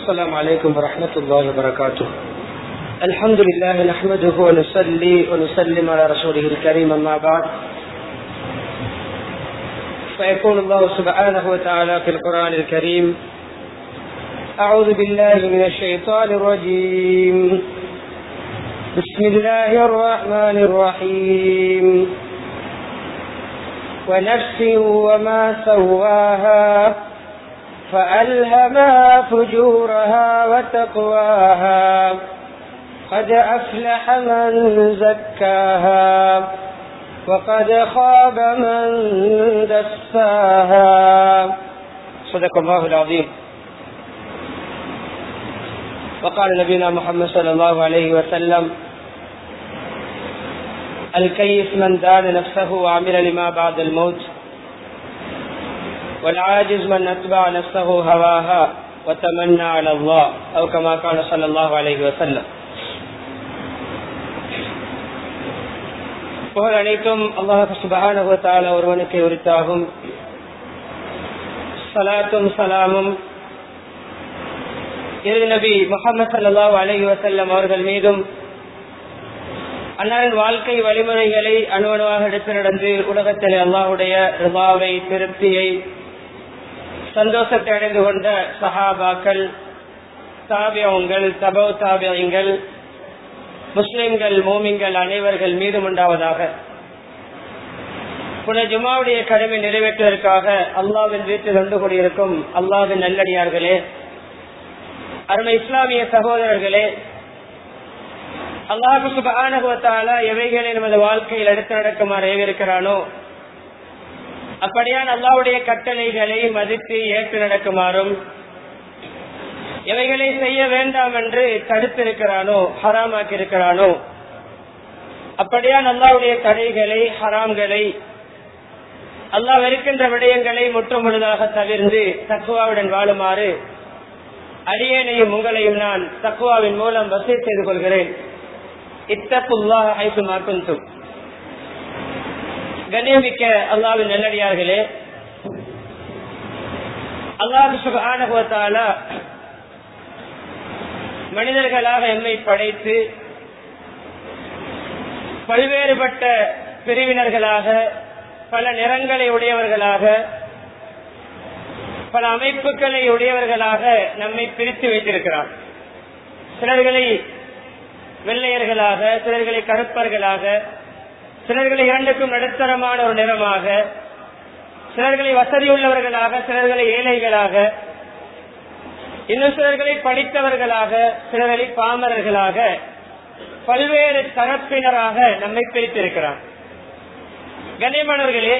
السلام عليكم ورحمة الله وبركاته الحمد لله نحمده ونصلي ونسلم على رسوله الكريم أما بعد فيقول الله سبحانه وتعالى في القرآن الكريم أعوذ بالله من الشيطان الرجيم بسم الله الرحمن الرحيم ونفس وما سواها فألهمها فجورها وتقواها قد أفلح من زكاها وقد خاب من دساها صدق الله العظيم وقال نبينا محمد صلى الله عليه وسلم الكيس من دان نفسه وعمل لما بعد الموت والعاجز من أتبع نفسه هواها وتمنى على الله أو كما قال صلى الله عليه وسلم புகழ் அனைத்தும் அல்லாஹ் சுபஹான ஒருவனுக்கு உரித்தாகும் சலாத்தும் சலாமும் இரு நபி முகமது சல்லாஹூ அலஹி வசல்லம் அவர்கள் மீதும் அன்னாரின் வாழ்க்கை வழிமுறைகளை அணுவணுவாக எடுத்து நடந்து உலகத்தில் அல்லாஹுடைய ரிபாவை திருப்தியை சந்தோஷத்தை அடைந்து கொண்ட சஹாபாக்கள் தாபியங்கள் தபோ தாபியங்கள் முஸ்லிம்கள் மோமிங்கள் அனைவர்கள் மீதும் உண்டாவதாக புன ஜுமாவுடைய கடமை நிறைவேற்றுவதற்காக அல்லாவின் வீட்டில் வந்து கொண்டிருக்கும் அல்லாவின் நல்லடியார்களே அருமை இஸ்லாமிய சகோதரர்களே அல்லாஹு சுபானுவத்தால எவைகளை நமது வாழ்க்கையில் எடுத்து நடக்குமாறு ஏவிருக்கிறானோ அப்படியான் அல்லாவுடைய கட்டளைகளை மதித்து ஏற்று நடக்குமாறும் எவைகளை செய்ய வேண்டாம் என்று தடுத்திருக்கிறானோ ஹராமாக்கி இருக்கிறானோ அப்படியான் அல்லாவுடைய தடைகளை ஹராம்களை அல்லாஹ் வெறுக்கின்ற விடயங்களை முற்றுமுழுதாக தவிர்ந்து தக்குவாவுடன் வாழுமாறு அடியேனையும் உங்களையும் நான் தக்குவாவின் மூலம் வசதி செய்து கொள்கிறேன் இத்தப்புல்லாக ஐசு மாக்குந்தும் கண்ணியமிக்க அல்லாவின் நல்லடியார்களே அல்லாஹு சுகானுபவத்தால மனிதர்களாக எம்மை படைத்து பல்வேறுபட்ட பிரிவினர்களாக பல நிறங்களை உடையவர்களாக பல அமைப்புகளை உடையவர்களாக நம்மை பிரித்து வைத்திருக்கிறார் சிலர்களை வெள்ளையர்களாக சிலர்களை கருப்பர்களாக சிலர்களை இரண்டுக்கும் நடுத்தரமான ஒரு நிறமாக சிலர்களை வசதியுள்ளவர்களாக சிலர்களை ஏழைகளாக இன்னும் சிலர்களை படித்தவர்களாக சிலர்களை பாமரர்களாக பல்வேறு தரப்பினராக நம்மை பிரித்திருக்கிறார் கண்ணியமானவர்களே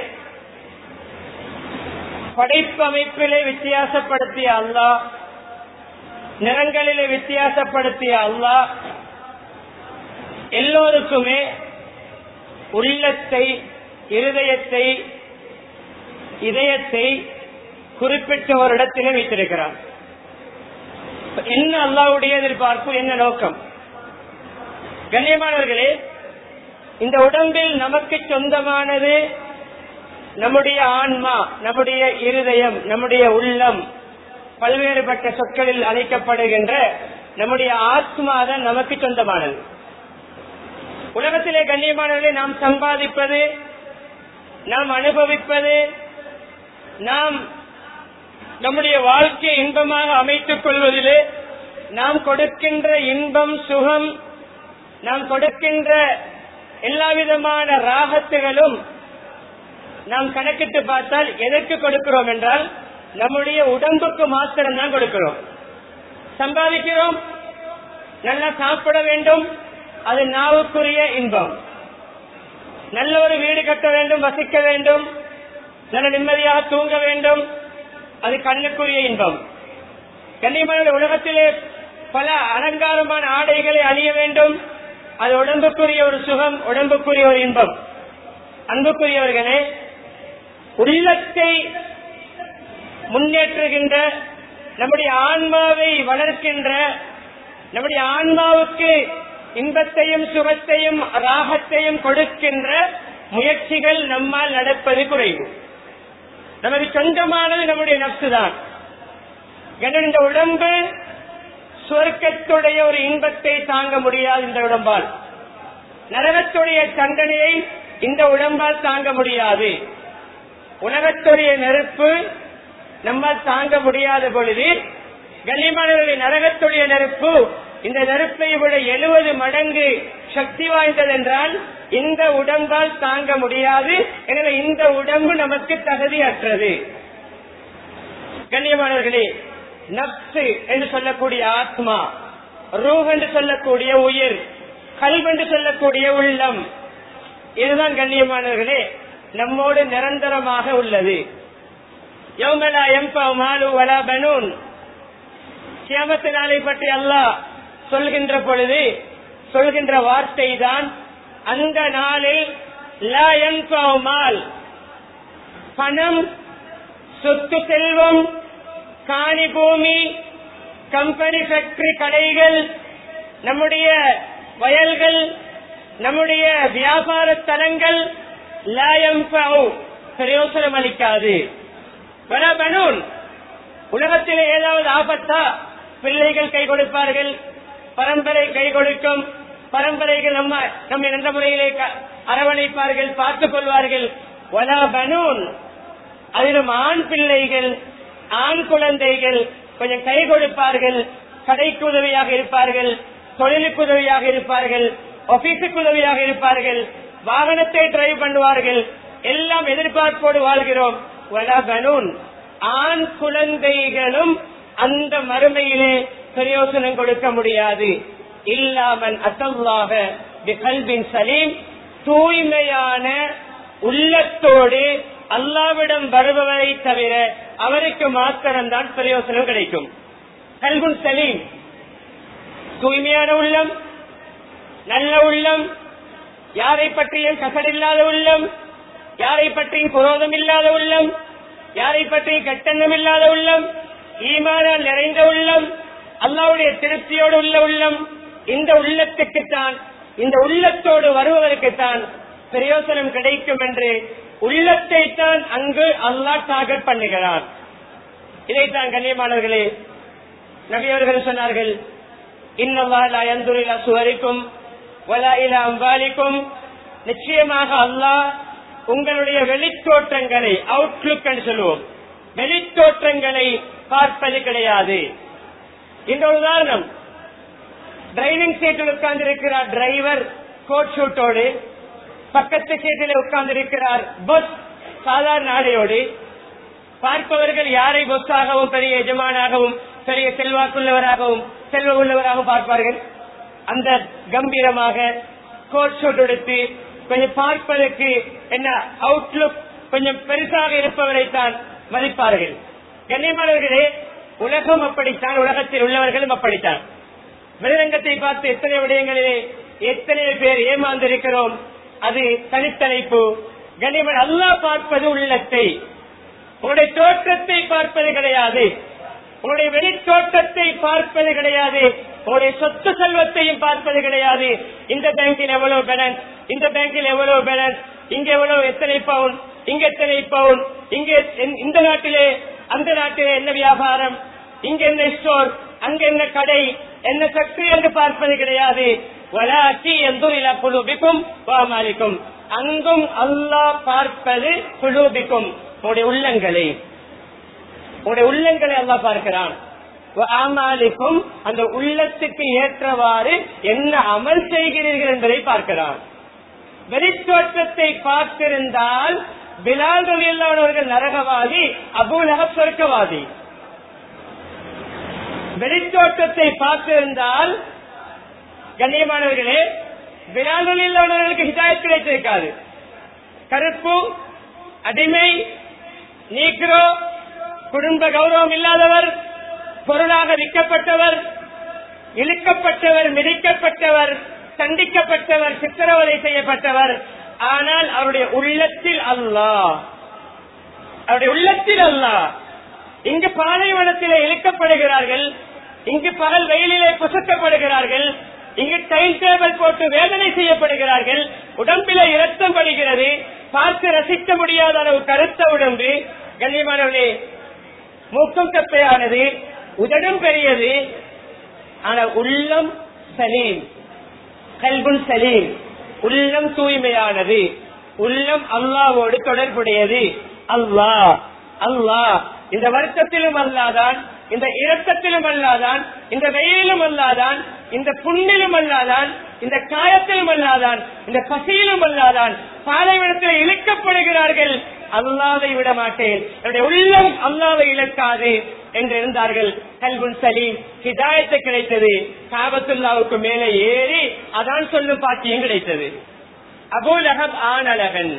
படைப்பு அமைப்பிலே வித்தியாசப்படுத்திய அல்லாஹ் நிறங்களிலே வித்தியாசப்படுத்திய அல்லாஹ் எல்லோருக்குமே உள்ளத்தை இருதயத்தை இதயத்தை குறிப்பிட்ட ஒரு இடத்திலே வைத்திருக்கிறார் என்ன அல்லாவுடைய எதிர்பார்ப்பு என்ன நோக்கம் கண்ணியமானவர்களே இந்த உடம்பில் நமக்கு சொந்தமானது நம்முடைய ஆன்மா நம்முடைய இருதயம் நம்முடைய உள்ளம் பல்வேறுபட்ட சொற்களில் அழைக்கப்படுகின்ற நம்முடைய ஆத்மா தான் நமக்கு சொந்தமானது உலகத்திலே கண்ணியமானவர்களை நாம் சம்பாதிப்பது நாம் அனுபவிப்பது நாம் நம்முடைய வாழ்க்கையை இன்பமாக அமைத்துக் கொள்வதிலே நாம் கொடுக்கின்ற இன்பம் சுகம் நாம் கொடுக்கின்ற எல்லா விதமான ராகத்துகளும் நாம் கணக்கிட்டு பார்த்தால் எதற்கு கொடுக்கிறோம் என்றால் நம்முடைய உடம்புக்கு மாத்திரம் தான் கொடுக்கிறோம் சம்பாதிக்கிறோம் நல்லா சாப்பிட வேண்டும் அது நாவுக்குரிய இன்பம் நல்ல ஒரு வீடு கட்ட வேண்டும் வசிக்க வேண்டும் நல்ல நிம்மதியாக தூங்க வேண்டும் அது கண்ணுக்குரிய இன்பம் கண்ணியமான உலகத்திலே பல அலங்காரமான ஆடைகளை அணிய வேண்டும் அது உடம்புக்குரிய ஒரு சுகம் உடம்புக்குரிய ஒரு இன்பம் அன்புக்குரியவர்களே உள்ளத்தை முன்னேற்றுகின்ற நம்முடைய ஆன்மாவை வளர்க்கின்ற நம்முடைய ஆன்மாவுக்கு இன்பத்தையும் சுகத்தையும் ராகத்தையும் கொடுக்கின்ற முயற்சிகள் நம்மால் நடப்பது குறைவு நமது சொந்தமானது நம்முடைய நப்சு தான் இந்த உடம்பு சுவர்க்கத்துடைய ஒரு இன்பத்தை தாங்க முடியாது இந்த உடம்பால் நரகத்துடைய தண்டனையை இந்த உடம்பால் தாங்க முடியாது உலகத்துடைய நெருப்பு நம்மால் தாங்க முடியாத பொழுது கண்ணியமானவர்களுடைய நரகத்துடைய நெருப்பு இந்த நெருப்பை விட எழுபது மடங்கு சக்தி வாய்ந்தது என்றால் இந்த உடம்பால் தாங்க முடியாது எனவே இந்த உடம்பு நமக்கு தகுதியற்றது கண்ணியமானவர்களே நப்சு என்று சொல்லக்கூடிய ஆத்மா ரூஹ் என்று சொல்லக்கூடிய உயிர் கல்வ் என்று சொல்லக்கூடிய உள்ளம் இதுதான் கண்ணியமானவர்களே நம்மோடு நிரந்தரமாக உள்ளது யௌமலா எம்பா மாலு வலா பனூன் கியாமத்து நாளை பற்றி அல்லாஹ் சொல்கின்ற பொழுது சொல்கின்ற வார்த்தை தான் அந்த நாளில் லா யன்ஃபா மால் பணம் சொத்து செல்வம் காணி பூமி கம்பெனி ஃபேக்டரி கடைகள் நம்முடைய வயல்கள் நம்முடைய வியாபார தலங்கள் லாயம் பிரயோசனம் அளிக்காது பனூன் உலகத்தில் ஏதாவது ஆபத்தா பிள்ளைகள் கை கொடுப்பார்கள் பரம்பரை கை கொடுக்கும் பரம்பரைகள் நம்ம நம்ம எந்த முறையிலே க- அரவணைப்பார்கள் பார்த்துக் கொள்வார்கள் வலா பனூன் அதிலும் ஆண் பிள்ளைகள் ஆண் குழந்தைகள் கொஞ்சம் கை கொடுப்பார்கள் கடைக்கு உதவியாக இருப்பார்கள் தொழிலுக்கு உதவியாக இருப்பார்கள் ஆபீஸுக்கு உதவியாக இருப்பார்கள் வாகனத்தை டிரைவ் பண்ணுவார்கள் எல்லாம் எதிர்பார்ப்போடு வாழ்கிறோம் வலா பனூன் ஆண் குழந்தைகளும் அந்த மறுமையிலே பிரயோசனம் கொடுக்க முடியாது இல்லாமன் அசல்லாக கல்வின் சலீம் தூய்மையான உள்ளத்தோடு அல்லாவிடம் வருபவரை தவிர அவருக்கு மாத்திரம்தான் பிரயோசனம் கிடைக்கும் கல்குன் சலீம் தூய்மையான உள்ளம் நல்ல உள்ளம் யாரை பற்றியும் கசடில்லாத உள்ளம் யாரை பற்றியும் குரோதம் இல்லாத உள்ளம் யாரை பற்றியும் கட்டணம் இல்லாத உள்ளம் ஈமானால் நிறைந்த உள்ளம் அல்லாவுடைய திருப்தியோடு உள்ள உள்ளம் இந்த உள்ளத்துக்குத்தான் இந்த உள்ளத்தோடு வருவதற்குத்தான் பிரயோசனம் கிடைக்கும் என்று உள்ளத்தை தான் அங்கு அல்லாஹ் டார்கெட் பண்ணுகிறான் இதைத்தான் கண்ணியமானவர்களே நபியவர்கள் சொன்னார்கள் இன்னவாலா எந்துரிலா சுவரிக்கும் வலா இலா அம்பாலிக்கும் நிச்சயமாக அல்லாஹ் உங்களுடைய வெளித்தோற்றங்களை அவுட்லுக் என்று சொல்லுவோம் வெளித்தோற்றங்களை பார்ப்பது கிடையாது இந்த ஒரு உதாரணம் டிரைவிங் சீட்டில் உட்கார்ந்து இருக்கிறார் டிரைவர் கோட் ஷூட்டோடு பக்கத்து சீட்டில் உட்கார்ந்து இருக்கிறார் பஸ் சாதாரண ஆடையோடு பார்ப்பவர்கள் யாரை பொஸ்ஸாகவும் பெரிய எஜமானாகவும் பெரிய செல்வாக்குள்ளவராகவும் செல்வ உள்ளவராகவும் பார்ப்பார்கள் அந்த கம்பீரமாக கோட் ஷூட் எடுத்து கொஞ்சம் பார்ப்பதற்கு என்ன அவுட்லுக் கொஞ்சம் பெருசாக இருப்பவரைத்தான் மதிப்பார்கள் கண்ணியமானவர்களே உலகம் அப்படித்தான் உலகத்தில் உள்ளவர்களும் அப்படித்தான் வெளிரங்கத்தை பார்த்து எத்தனை விடயங்களிலே எத்தனை பேர் ஏமாந்திருக்கிறோம் அது தனித்தலைப்பு கண்ணியமன் அல்லாஹ் பார்ப்பது உள்ளத்தை உங்களுடைய தோற்றத்தை பார்ப்பது கிடையாது உங்களுடைய வெளித்தோற்றத்தை பார்ப்பது கிடையாது உங்களுடைய சொத்து செல்வத்தையும் பார்ப்பது கிடையாது இந்த பேங்கில் எவ்வளவு பேலன்ஸ் இந்த பேங்கில் எவ்வளவு பேலன்ஸ் இங்க எவ்வளவு எத்தனை பவுன் இங்க எத்தனை பவுன் இங்க என்- இந்த நாட்டிலே அந்த நாட்டிலே என்ன வியாபாரம் இங்க என்ன ஸ்டோர் அங்க என்ன கடை என்ன ஃபேக்டரி என்று பார்ப்பது கிடையாது வலாச்சி எந்தூரில குழுபிக்கும் வாமாலிக்கும் அங்கும் அல்லாஹ் பார்ப்பது குழுபிக்கும் உங்களுடைய உள்ளங்களை உங்களுடைய உள்ளங்களை அல்லாஹ் பார்க்கிறான் ஆமாலிக்கும் அந்த உள்ளத்துக்கு ஏற்றவாறு என்ன அமல் செய்கிறீர்கள் என்பதை பார்க்கிறான் வெளித்தோற்றத்தை பார்த்திருந்தால் பிலால் ரலியல்லாஹு நரகவாதி அபூலகப் சொர்க்கவாதி வெளித்தோற்றத்தை பார்த்திருந்தால் கண்ணியமானவர்களே பிலால் ரலியல்லாஹுவிற்கு ஹிதாயத் கிடைத்திருக்காது கருப்பு அடிமை நீக்ரோ குடும்ப கௌரவம் இல்லாதவர் பொருளாக விற்கப்பட்டவர் இழுக்கப்பட்டவர் மிதிக்கப்பட்டவர் தண்டிக்கப்பட்டவர் சித்திரவதை செய்யப்பட்டவர் ஆனால் அவருடைய உள்ளத்தில் அல்லாஹ் அவருடைய உள்ளத்தில் அல்லாஹ் இங்கு பாலைவனத்திலே இழுக்கப்படுகிறார்கள் இங்கு பகல் வெயிலிலே புசுக்கப்படுகிறார்கள் இங்கு டைம் டேபிள் போட்டு வேதனை செய்யப்படுகிறார்கள் உடம்பிலே இரத்தம் படுகிறது பார்த்து ரசிக்க முடியாத அளவு கருத்த உடம்பு கண்ணியமானவர்களே மூக்கம் தப்பையானது உதடும் பெரியது ஆனா உள்ளம் சலீம் கல்புன் சலீம் உள்ளம் தூய்மையானது உள்ளம் அல்லாவோடு தொடர்புடையது அல்லாஹ் அல்லாஹ் இந்த வருத்தத்திலும் அல்லாதான் இந்த இரக்கத்திலும் அல்லாதான் இந்த வெயிலும் அல்லாதான் இந்த புண்ணிலும் அல்லாதான் இந்த காயத்திலும் அல்லாதான் இந்த பசியிலும் அல்லாதான் பாலைவனத்தில் இழுக்கப்படுகிறார்கள் அல்லாவை விட மாட்டேன் என்னுடைய உள்ளம் அல்லாவை இழக்காது என்று இருந்தார்கள் கல்புன் சலீம் ஹிதாயத்து கிடைத்தது காபத்துல்லாவுக்கு மேலே ஏறி அதான் சொல்லும் பாக்கியம் கிடைத்தது அபூலகப் ஆனழகன்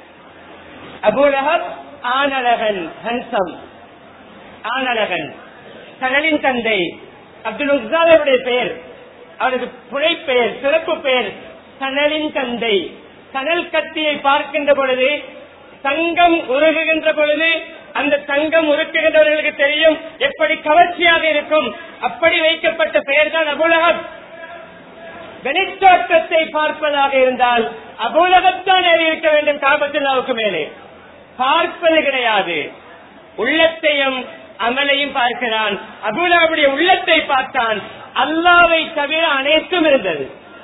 அபூலகப் ஆனழகன் ஹன்சம் ஆனழகன் சனலின் தந்தை அப்துல் உஸ்தாவுடைய பெயர் அவரது புனை பெயர் சிறப்பு பெயர் சனலின் தந்தை சனல் கத்தியை பார்க்கின்ற பொழுது தங்கம் உருகுகின்ற பொழுது அந்த தங்கம் உருக்குகின்றவர்களுக்கு தெரியும் எப்படி கவர்ச்சியாக இருக்கும் அப்படி வைக்கப்பட்ட பெயர் தான் அபுலகம் வெளித்தோற்றத்தை பார்ப்பதாக இருந்தால் அபுலகத்தான் இருக்க வேண்டும் காபத்துல்லாவுக்கு மேலே பார்ப்பது கிடையாது உள்ளத்தையும் அமலையும் பார்க்கிறான் அபுலாவுடைய உள்ளத்தை பார்த்தான் அல்லாவை தவிர அனைத்தும் இருந்தது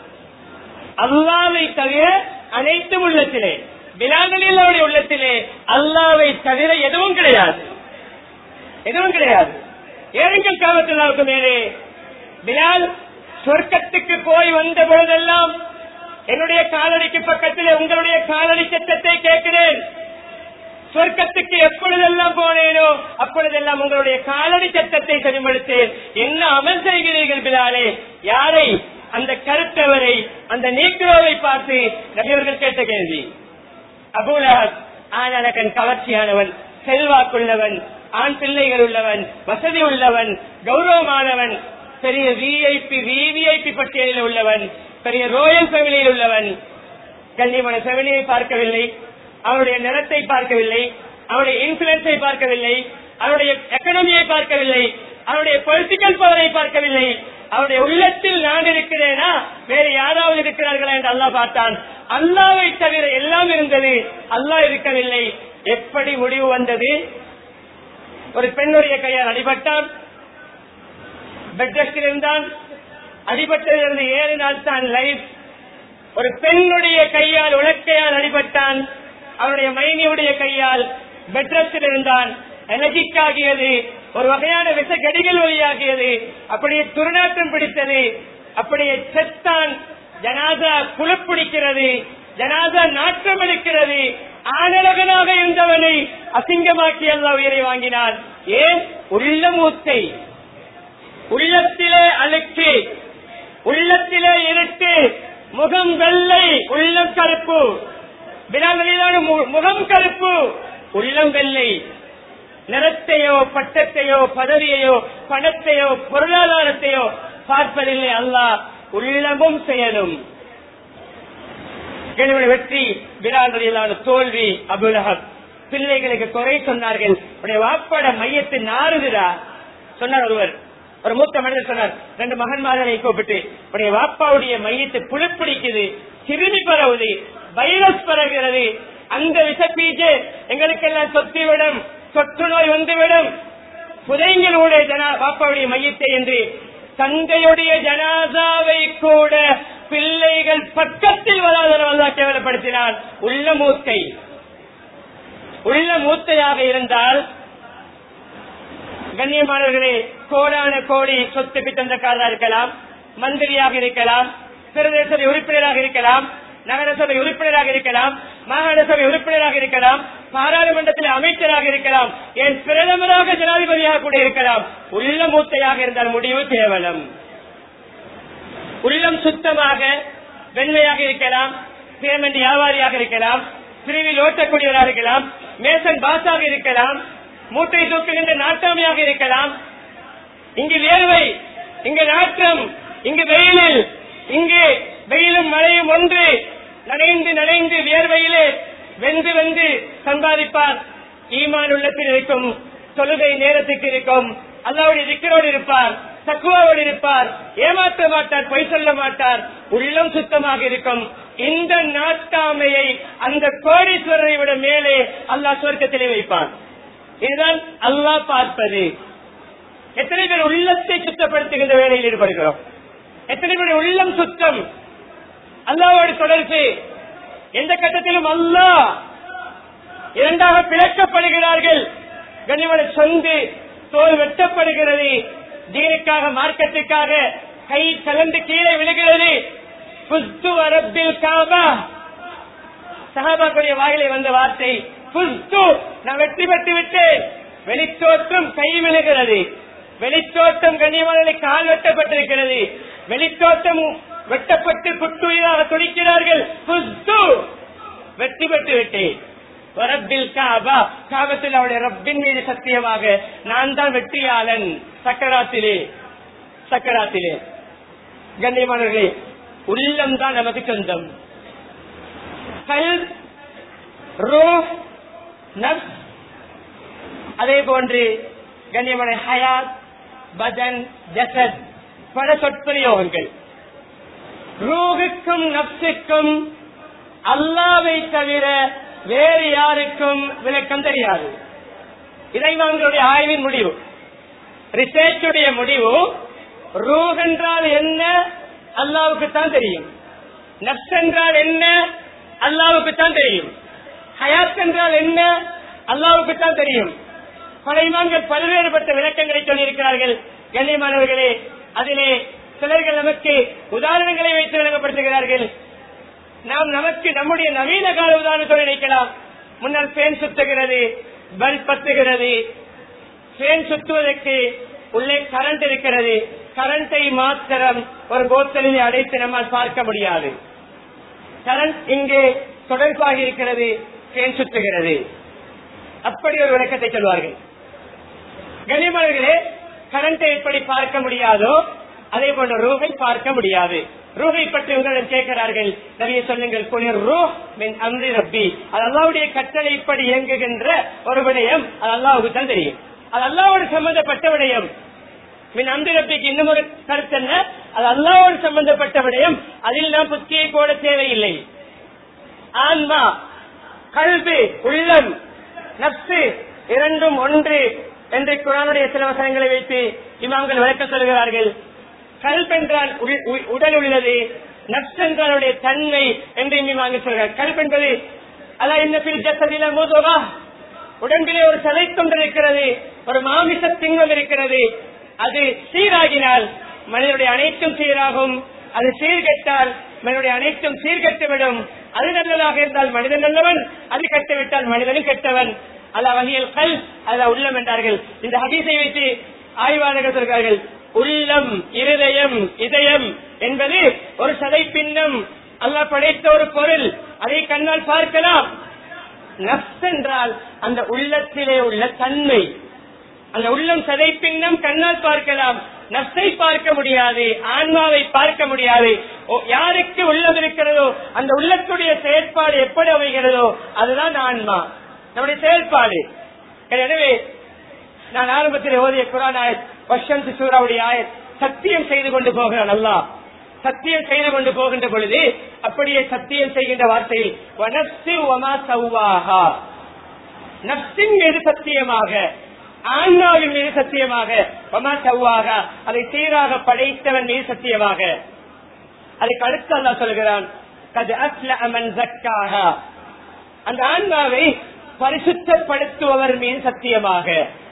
அல்லாவை தவிர அனைத்தும் உள்ளத்திலே பிலாதலில்லாவுடைய உள்ளத்திலே அல்லாவை தவிர எதுவும் கிடையாது எதுவும் கிடையாது ஏழுங்கள் காவத்துல்லாவுக்கு மேலே பிலால் சொர்க்கத்துக்கு போய் வந்த பொழுதெல்லாம் என்னுடைய காலடிக்கு பக்கத்தில் உங்களுடைய காலடி சத்தத்தை கேட்கிறேன் சொர்க்கத்துக்கு எப்பொழுதெல்லாம் போனேனோ அப்பொழுதெல்லாம் உங்களுடைய காலடி சத்தத்தை செவிமடுத்தேன் என்ன அமல் செய்கிறீர்கள் பிலாலே யாரை அந்த கருத்தவரை அந்த நீக்குரோவை பார்த்து நபியவர்கள் கேட்ட கேள்வி அபூலகத் ஆனழகன் கவர்ச்சியானவன் செல்வாக்குள்ளவன் ஆண் பிள்ளைகள் உள்ளவன் வசதி உள்ளவன் கௌரவமானவன் பெரிய விஐபி விவிஐபி பட்டியலில் உள்ளவன் பெரிய ரோயல் ஃபேமிலியில் உள்ளவன் கண்ணியமான ஃபேமிலியை பார்க்கவில்லை அவருடைய நிறத்தை பார்க்கவில்லை அவருடைய இன்ஃபுளுன்ஸை பார்க்கவில்லை அவருடைய எக்கனமியை பார்க்கவில்லை அவருடைய பொலிட்டிக்கல் பவரை பார்க்கவில்லை அவருடைய உள்ளத்தில் நான் இருக்கிறேனா வேறு யாராவது இருக்கிறார்களா என்று அல்லாஹ் பார்த்தான் அல்லாவை தவிர எல்லாம் இருந்தது அல்லாஹ் இருக்கவில்லை எப்படி முடிவு வந்தது ஒரு பெண்ணுடைய கையால் அடிபட்டான் பெட் ரெஸ்டில் இருந்தான் அடிபட்டதிலிருந்து ஏழு நாள் தான் லைஃப் ஒரு பெண்ணுடைய கையால் உலக்கையால் அடிபட்டான் அவருடைய மைனியுடைய கையால் பெட்ரஸில் இருந்தான் எனர்ஜிக் ஆகியது ஒரு வகையான விச கடிகள் வழியாகியது அப்படியே துர்நாற்றம் பிடித்தது அப்படியே செத்தான் ஜனாதா குலப்பிடிக்கிறது ஜனாதா நாற்றம் எடுக்கிறது ஆனழகனாக இருந்தவனை அசிங்கமாக்கி அல்ல உயிரை வாங்கினான் ஏன் உள்ள மூத்தை உள்ளத்திலே அழுக்கு உள்ளத்திலே இருட்டு முகம் வெள்ளை உள்ளம் கருப்பு வினாங்களிலான முகம் கருப்பு உள்ளம் வெள்ளை நிறத்தையோ பட்டத்தையோ பதவியையோ பணத்தையோ பொருளாதாரத்தையோ பார்ப்பதில்லை அல்லாஹ் உள்ளமும் செயலும் என்னுடைய வெற்றி விராந்தரிலான தோல்வி அபுலகம் பிள்ளைகளுக்கு குறை சொன்னார்கள் உடைய வாப்பாட மையத்தை நாறுகிறா சொன்னார் ஒருவர் ஒரு மூத்த மனிதர் சொன்னார் ரெண்டு மகன்மாதனை கூப்பிட்டு உடைய வாப்பாவுடைய மையத்தை புழுப்பிடிக்குது கிருமி பரவுது வைரஸ் பரவுகிறது அந்த விஷப்பீஜு எங்களுக்கெல்லாம் சொத்திவிடும் சொத்து நோய் வந்துவிடும் புதைங்களுடைய ஜனா பாப்பாவுடைய மையத்தை என்று தந்தையுடைய ஜனாதாவை கூட பிள்ளைகள் பக்கத்தில் வராதவர்களா கேவலப்படுத்தினான் உள்ள மூத்தை உள்ள மூத்தையாக இருந்தால் கண்ணியமானவர்களே கோடான கோடி சொத்துக்கு சொந்தக்காரராக இருக்கலாம் மந்திரியாக இருக்கலாம் பிரதேச சபை உறுப்பினராக இருக்கலாம் நகர சபை உறுப்பினராக இருக்கலாம் மாகாண சபை உறுப்பினராக இருக்கலாம் பாராளுமன்றத்தில் அமைச்சராக இருக்கலாம் என் பிரதமராக ஜனாதிபதியாக கூட இருக்கலாம் உள்ள மூத்தையாக இருந்தால் முடிவு கேவலம் உள்ளம் சுத்தமாக வெண்மையாக இருக்கலாம் பேமெண்ட் வியாபாரியாக இருக்கலாம் பிரிவில் ஓட்டக்கூடியவராக இருக்கலாம் மேசன் பாஸாக இருக்கலாம் மூட்டை தூக்குகின்ற நாட்டாமையாக இருக்கலாம் இங்கு வேர்வை இங்கு நாற்றம் இங்கு வெயிலில் இங்கு வெயிலும் மழையும் ஒன்று நனைந்து நனைந்து வியர்வையிலே வெந்து வெந்து சம்பாதிப்பார் ஈமான் உள்ளத்தில் இருக்கும் தொழுகை நேரத்துக்கு இருக்கும் அல்லாவுடைய திக்கரோடு இருப்பார் தக்குவாவோடு இருப்பார் ஏமாற்ற மாட்டார் பொய் சொல்ல மாட்டார் உள்ளம் சுத்தமாக இருக்கும் இந்த நாட்டாமையை அந்த கோடீஸ்வரரை விட மேலே அல்லாஹ் சொர்க்கத்திலே வைப்பான் இதுதான் அல்லாஹ் பார்ப்பது எத்தனை பேர் உள்ளத்தை சுத்தப்படுத்துகின்ற வேலையில் ஈடுபடுகிறோம் எத்தனை பேர் உள்ளம் சுத்தம் அல்லாவோடு தொடர்பு எந்த கட்டத்திலும் அல்லாஹ் இரண்டாக பிளக்கப்படுகிறார்கள் கனிமன சொந்து தோல் வெட்டப்படுகிறது தீனுக்காக மார்க்கத்துக்காக கை கலந்து கீழே விழுகிறது புஸ்து அரபில் காபா சஹாபாக்குடைய வாயிலே வந்த வார்த்தை புஸ்து நான் வெற்றி பெற்று விட்டேன் வெளித்தோற்றம் கை விழுகிறது வெளித்தோட்டம் கண்ணியமான கால் வெட்டப்பட்டிருக்கிறது வெளித்தோட்டம் வெட்டப்பட்டு குட்டுயிராக துடிக்கிறார்கள் புஸ்து வெற்றி பெற்று விட்டேன் ரப்பில் காபா காபத்தில் அவருடைய ரப்பின் மீது சத்தியமாக நான் தான் வெற்றியாளன் சக்கராத்திலே சக்கராத்திலே கண்ணியமானவர்களே உள்ளம் தான் நமக்கு சொந்தம் கல் ரூஹ் நப்ஸ் அதே போன்று கண்ணியமான ஹயாத் பதன் ஜசத் பல சொற்பிரயோகங்கள் ரூகுக்கும் நப்சுக்கும் அல்லாவை தவிர வேறு யாருக்கும் விளக்கம் தெரியாது இறைவாங்களுடைய ஆய்வின் முடிவு ரிசர்ச்சுடைய முடிவு ரூஹ் என்றால் என்ன அல்லாவுக்கு தான் தெரியும் நப்ஸ் என்றால் என்ன அல்லாவுக்கு தான் தெரியும் ஹயாத் என்றால் என்ன அல்லாவுக்கு தான் தெரியும் பழைமான்கள் பல்வேறுபட்ட விளக்கங்களை சொல்லியிருக்கிறார்கள் கண்ணியமானவர்களே அதிலே சிலர்கள் நமக்கு உதாரணங்களை வைத்து விளங்கப்படுத்துகிறார்கள் நாம் நமக்கு நம்முடைய நவீன கால உதாரணத்தோடு நினைக்கலாம் முன்னர் பேன் சுத்துகிறது பல்ப் பத்துகிறது பேன் சுத்துவதற்கு உள்ளே கரண்ட் இருக்கிறது கரண்டை மாத்திரம் ஒரு போத்தலில் அடைத்து நம்மால் பார்க்க முடியாது கரண்ட் இங்கே தொடர்பாக இருக்கிறது பேன் சுத்துகிறது அப்படி ஒரு விளக்கத்தை சொல்வார்கள் கனிமர்களே கரண்டை எப்படி பார்க்க முடியாதோ அதே போன்ற ரூகை பார்க்க முடியாது ரூகை பற்றி உங்களிடம் கேட்கிறார்கள் நிறைய சொல்லுங்கள் குளிர் ரூ மின் அம்ரி ரப்பி அது அல்லாவுடைய கட்டளை இப்படி இயங்குகின்ற ஒரு விடயம் அது அல்லாவுக்கு தான் தெரியும் அது அல்லாவோடு சம்பந்தப்பட்ட விடயம் மின் அம்ரி ரப்பிக்கு இன்னும் ஒரு கருத்து என்ன அது அல்லாவோடு சம்பந்தப்பட்ட விடயம் அதில் நாம் புத்தியை போட தேவையில்லை ஆன்மா கல்வி உள்ளம் நப்சு இரண்டும் ஒன்று என்று குரானுடைய சில வசனங்களை வைத்து இமாம்கள் விளக்க சொல்கிறார்கள் கல்ப் என்றால் உள்- உ- உடல் உள்ளது நப்ஸ் என்றால் அவருடைய தன்மை என்று இமாம்கள் சொல்கிறார் கல்ப் என்பது அல்ல இன்னபில் ஜசதில மூதோவா உடம்பிலே ஒரு சதை கொண்டிருக்கிறது ஒரு மாமிச திங்கம் இருக்கிறது அது சீராகினால் மனிதனுடைய அனைத்தும் சீராகும் அது சீர்கெட்டால் மனிதனுடைய அனைத்தும் சீர்கெட்டுவிடும் அது நல்லதாக இருந்தால் மனிதன் நல்லவன் அது கெட்டுவிட்டால் மனிதனும் கெட்டவன் அல்ல வகையில் கல் அல்ல உள்ளம் என்றார்கள் இந்த ஹதீஸை வைத்து ஆய்வாளர்கள் சொல்கிறார்கள் உள்ளம் இருதயம் இதயம் என்பது ஒரு சதை பின்னம் அல்லாஹ் படைத்த ஒரு பொருள் அதை கண்ணால் பார்க்கலாம் நப்ஸ் என்றால் அந்த உள்ளத்திலே உள்ள தன்மை அந்த உள்ளம் சதை பின்னம் கண்ணால் பார்க்கலாம் நப்சை பார்க்க முடியாது ஆன்மாவை பார்க்க முடியாது ஓ, யாருக்கு உள்ளம் இருக்கிறதோ அந்த உள்ளத்துடைய செயற்பாடு எப்படி அமைகிறதோ அதுதான் ஆன்மா நம்முடைய செயல்பாடு எனவே நான் ஆரம்பத்தில் ஓதிய குரான் ஆயத் வஷந்த் சூராவுடைய ஆயத் சத்தியம் செய்து கொண்டு போகிறான் அல்லாஹ் சத்தியம் செய்து கொண்டு போகின்ற பொழுது அப்படியே சத்தியம் செய்கின்ற வார்த்தையில் வனஸ்து வமா சவ்வாஹா நப்சின் மீது சத்தியமாக ஆன்மாவின் மீது சத்தியமாக வமா சவ்வாக அதை சீராக படைத்தவன் மீது சத்தியமாக அதுக்கு அடுத்து அல்லாஹ் சொல்கிறான் கது அஸ்ல அமன் ஜக்காஹா அந்த ஆன்மாவை பரிசுத்தப்படுத்துபவர் மீது சத்தியமாக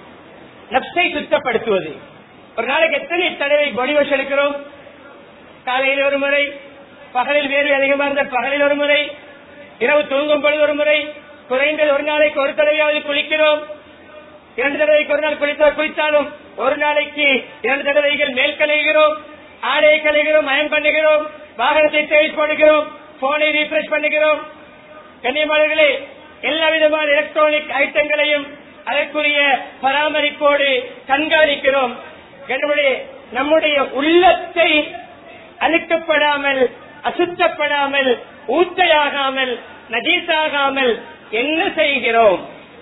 நப்சை சுத்தப்படுத்துவது ஒரு நாளைக்கு எத்தனை தடவை பாடி வாஷ் எடுக்கிறோம் காலையில் ஒரு முறை பகலில் வேறு அதிகமாக இருந்த பகலில் ஒரு முறை இரவு தூங்கும் பொழுது ஒரு முறை குறைந்தது ஒரு நாளைக்கு ஒரு தடவையாவது குளிக்கிறோம் இரண்டு தடவைக்கு ஒரு நாள் குளித்தவர் குளித்தாலும் ஒரு நாளைக்கு இரண்டு தடவைகள் மேல் கலைகிறோம் ஆடை கலைகிறோம் மயம் பண்ணுகிறோம் வாகனத்தை தேவை போடுகிறோம் போனை ரீஃப்ரெஷ் பண்ணுகிறோம் கண்ணியமானவர்களே எல்லா விதமான எலக்ட்ரானிக் ஐட்டங்களையும் அதற்குரிய பராமரிப்போடு கண்காணிக்கிறோம் நம்முடைய நம்முடைய உள்ளத்தை அழுக்கப்படாமல் அசுத்தப்படாமல் ஊத்தையாகாமல் நஜீஸாகாமல் என்ன செய்கிறோம்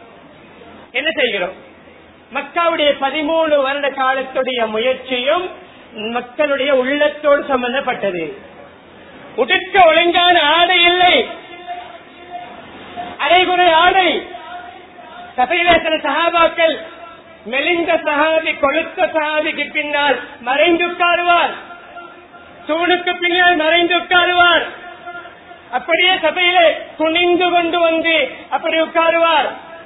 என்ன செய்கிறோம் மக்காவுடைய பதிமூணு வருட காலத்துடைய முயற்சியும் மக்களுடைய உள்ளத்தோடு சம்பந்தப்பட்டது உடுக்க ஒழுங்கான ஆடை இல்லை அரைகுறை ஆடை சபையில சில சகாபாக்கள் மெலிந்த சகாதி கொழுத்த சகாதிக்கு பின்னால் மறைந்து உட்காருவார் தூணுக்கு பின்னால் மறைந்து உட்காருவார் அப்படியே சபையிலே குனிந்து கொண்டு வந்து அப்படி உட்காருவார்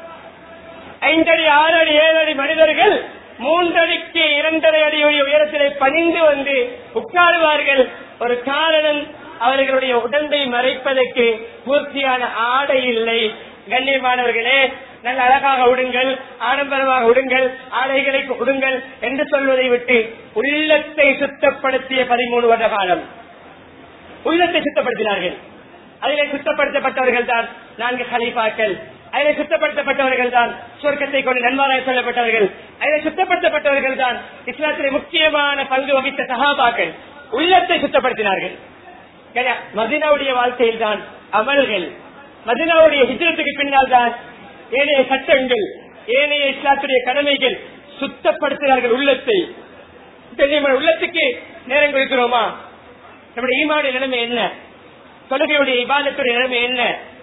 ஐந்தடி ஆறு அடி ஏழு அடி மனிதர்கள் மூன்றடிக்கு இரண்டரை அடி உயரத்திலே பணிந்து வந்து உட்காருவார்கள் ஒரு காரணம் அவர்களுடைய உடம்பை மறைப்பதற்கு பூர்த்தியான ஆடை இல்லை கண்ணியமானவர்களே நல்ல அழகாக உடுங்கள் ஆடம்பரமாக உடுங்கள் ஆடைகளை உடுங்கள் என்று சொல்வதை விட்டு உள்ளத்தை சுத்தப்படுத்திய பதிமூணு வருட காலம் உள்ளத்தை சுத்தப்படுத்தினார்கள் அதிலே சுத்தப்படுத்தப்பட்டவர்கள் தான் நான்கு ஹலீஃபாக்கள் அதிலே சுத்தப்படுத்தப்பட்டவர்கள் தான் சொர்க்கத்தை கொண்டு நன்மாராய சொல்லப்பட்டவர்கள் அதிலே சுத்தப்படுத்தப்பட்டவர்கள் தான் இஸ்லாத்திலே முக்கியமான பங்கு வகித்த சகாபாக்கள் உள்ளத்தை சுத்தப்படுத்தினார்கள் மதினாவுடைய வாழ்க்கையில் தான் அமல்கள் மதினாவுடைய ஹிஜரத்துக்கு பின்னால் தான் ஏனைய சட்டங்கள் ஏனைய இஸ்லாத்துடைய கடமைகள் சுத்தப்படுத்தினார்கள் உள்ளத்தை நம்முடைய உள்ளத்துக்கு நேரம் கொடுக்கிறோமா நம்முடைய ஈமாவுடைய நிலைமை என்ன தொழுகையுடைய இபாதத்துடைய நிலைமை என்ன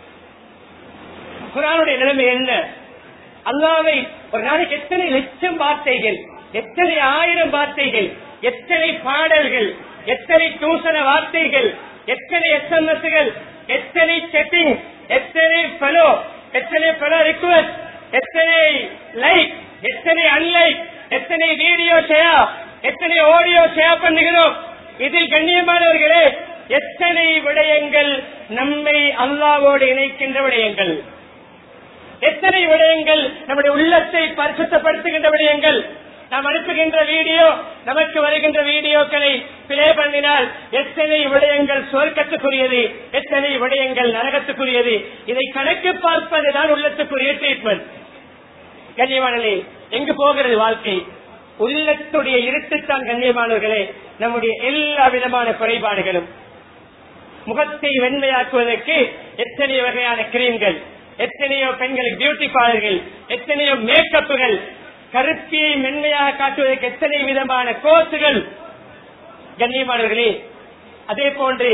குரானுடைய நிலைமை என்ன அல்லாவை ஒரு நாளைக்கு எத்தனை லட்சம் வார்த்தைகள் எத்தனை ஆயிரம் வார்த்தைகள் எத்தனை பாடல்கள் எத்தனை தூசண வார்த்தைகள் எத்தனை எஸ்எம்எஸ்கள் எத்தனை செட்டிங் எத்தனை ஃபெலோ எத்தனை ஃபெலோ ரிக்வஸ்ட் எத்தனை லைக் எத்தனை அன்லைக் எத்தனை வீடியோ ஷேர் எத்தனை ஆடியோ ஷேர் பண்ணுகிறோம் இதில் கண்ணியமானவர்களே எத்தனை விடயங்கள் நம்மை அல்லாவோடு இணைக்கின்ற விடயங்கள் எத்தனை விடயங்கள் நம்முடைய உள்ளத்தை பரிசுத்தப்படுத்துகின்ற விடயங்கள் நாம் அனுப்புகின்ற வீடியோ நமக்கு வருகின்ற வீடியோக்களை பிளே பண்ணினால் எத்தனை விடயங்கள் சொர்க்கத்துக்குரியது எத்தனை விடயங்கள் நரகத்துக்குரியது இதை கணக்கு பார்ப்பதுதான் உள்ளத்துக்குரிய ட்ரீட்மெண்ட் கண்ணியமானே எங்கு போகிறது வாழ்க்கை உள்ளத்துடைய இருட்டுத்தான் கண்ணியமானவர்களே நம்முடைய எல்லா விதமான குறைபாடுகளும் முகத்தை வெண்மையாக்குவதற்கு எத்தனை வகையான கிரீம்கள் எத்தனையோ பெண்களுக்கு பியூட்டி பார்லர்கள் எத்தனையோ மேக்கப்புகள் கருப்பியை மென்மையாக காட்டுவதற்கு எத்தனை விதமான கோர்ஸுகள் கண்ணியமானவர்களே அதே போன்று